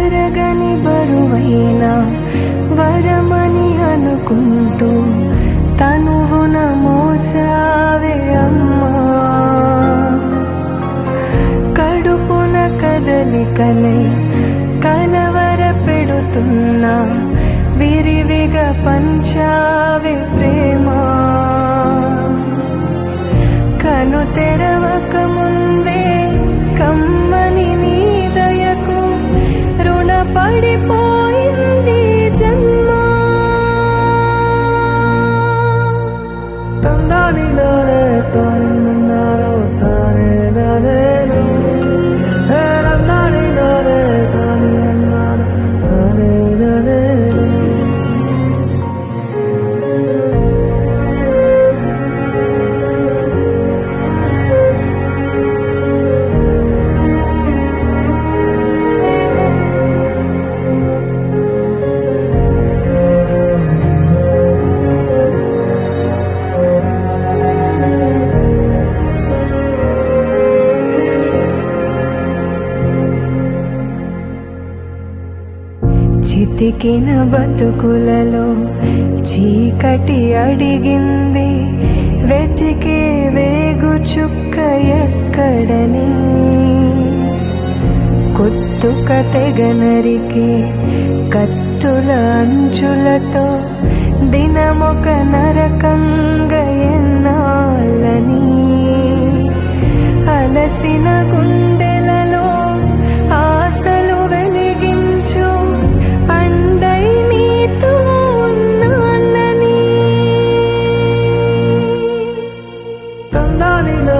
తరగని బరువైన వరమని అనుకుంటూ తనువున మోసావే అమ్మా కడుపున కదలికనే కలవర పెడుతున్నా విరివిగా పంచావే ప్రేమ కను తెరవక ముందే కమ్మని నీ దయకు రుణపడిపోయింది జన్మ తందాని నానే తాని నన్నారో తానే నానేను హే నందాని నానే తాని నన్నాను తానే నానేను చితికిన బతుకులలో చీకటి అడిగింది వెతికే వేగు చుక్క ఎక్కడని కొత్తుక తెగనరికి కత్తుల అంచులతో దినమొక నరకంగ ఎన్నాళ్ళని అలసిన గుండెలలో ఆశలు వెలిగించు అండై నీతో ఉన్నానని తందాని నా